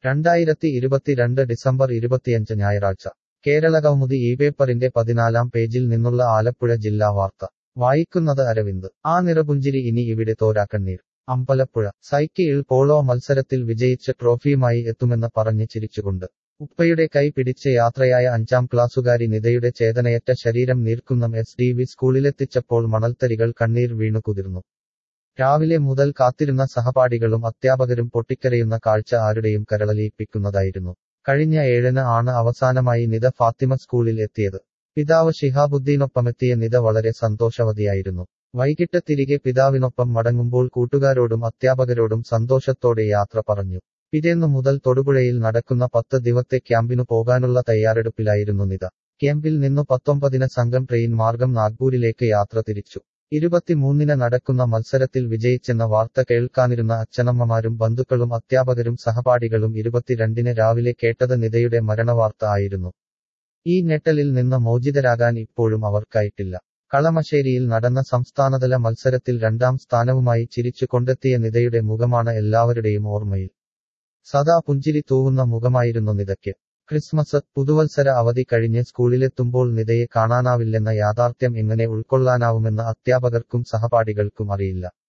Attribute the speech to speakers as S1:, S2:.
S1: രണ്ടായിരത്തി ഇരുപത്തിരണ്ട് ഡിസംബർ ഇരുപത്തിയഞ്ച് ഞായറാഴ്ച കേരളകൗമുദി ഈ പേപ്പറിന്റെ പതിനാലാം പേജിൽ നിന്നുള്ള ആലപ്പുഴ ജില്ലാ വാർത്ത വായിക്കുന്നത് അരവിന്ദ് ആ നിറപുഞ്ചിരി ഇനി ഇവിടെ തോരാക്കണ്ണീർ അമ്പലപ്പുഴ സൈക്കിൾ പോളോ മത്സരത്തിൽ വിജയിച്ച് ട്രോഫിയുമായി എത്തുമെന്ന് പറഞ്ഞ് ചിരിച്ചുകൊണ്ട് ഉപ്പയുടെ കൈ പിടിച്ച് യാത്രയായ അഞ്ചാം ക്ലാസ്സുകാരി നിതയുടെ ചേതനയറ്റ ശരീരം നീർക്കുന്നം എസ് ഡി വി സ്കൂളിലെത്തിച്ചപ്പോൾ മണൽത്തരികൾ കണ്ണീർ വീണു കുതിർന്നു രാവിലെ മുതൽ കാത്തിരുന്ന സഹപാഠികളും അധ്യാപകരും പൊട്ടിക്കരയുന്ന കാഴ്ച ആരുടെയും കരളലിയിപ്പിക്കുന്നതായിരുന്നു കഴിഞ്ഞ ഏഴിന് ആണ് അവസാനമായി നിത ഫാത്തിമ സ്കൂളിൽ എത്തിയത് പിതാവ് ഷിഹാബുദ്ദീനൊപ്പമെത്തിയ നിത വളരെ സന്തോഷവതിയായിരുന്നു വൈകിട്ട് തിരികെ പിതാവിനൊപ്പം മടങ്ങുമ്പോൾ കൂട്ടുകാരോടും അധ്യാപകരോടും സന്തോഷത്തോടെ യാത്ര പറഞ്ഞു പിറ്റേന്നു മുതൽ തൊടുപുഴയിൽ നടക്കുന്ന പത്ത് ദിവത്തെ ക്യാമ്പിനു പോകാനുള്ള തയ്യാറെടുപ്പിലായിരുന്നു നിത ക്യാമ്പിൽ നിന്നു പത്തൊമ്പതിന് സംഘം ട്രെയിൻ മാർഗം നാഗ്പൂരിലേക്ക് യാത്ര തിരിച്ചു ഇരുപത്തിമൂന്നിന് നടക്കുന്ന മത്സരത്തിൽ വിജയിച്ചെന്ന വാർത്ത കേൾക്കാനിരുന്ന അച്ഛനമ്മമാരും ബന്ധുക്കളും അധ്യാപകരും സഹപാഠികളും ഇരുപത്തിരണ്ടിന് രാവിലെ കേട്ടത് നിതയുടെ മരണവാർത്ത ആയിരുന്നു ഈ ഞെട്ടലിൽ നിന്ന് മോചിതരാകാൻ ഇപ്പോഴും അവർക്കായിട്ടില്ല കളമശ്ശേരിയിൽ നടന്ന സംസ്ഥാനതല മത്സരത്തിൽ രണ്ടാം സ്ഥാനവുമായി ചിരിച്ചു കൊണ്ടെത്തിയ നിതയുടെ മുഖമാണ് എല്ലാവരുടെയും ഓർമ്മയിൽ സദാ പുഞ്ചിരി തൂവുന്ന മുഖമായിരുന്നു നിതയ്ക്ക് ക്രിസ്മസ് പുതുവത്സര അവധി കഴിഞ്ഞ് സ്കൂളിലെത്തുമ്പോൾ നിതയെ കാണാനാവില്ലെന്ന യാഥാർത്ഥ്യം എങ്ങനെ ഉൾക്കൊള്ളാനാവുമെന്ന് അധ്യാപകർക്കും സഹപാഠികൾക്കും അറിയില്ല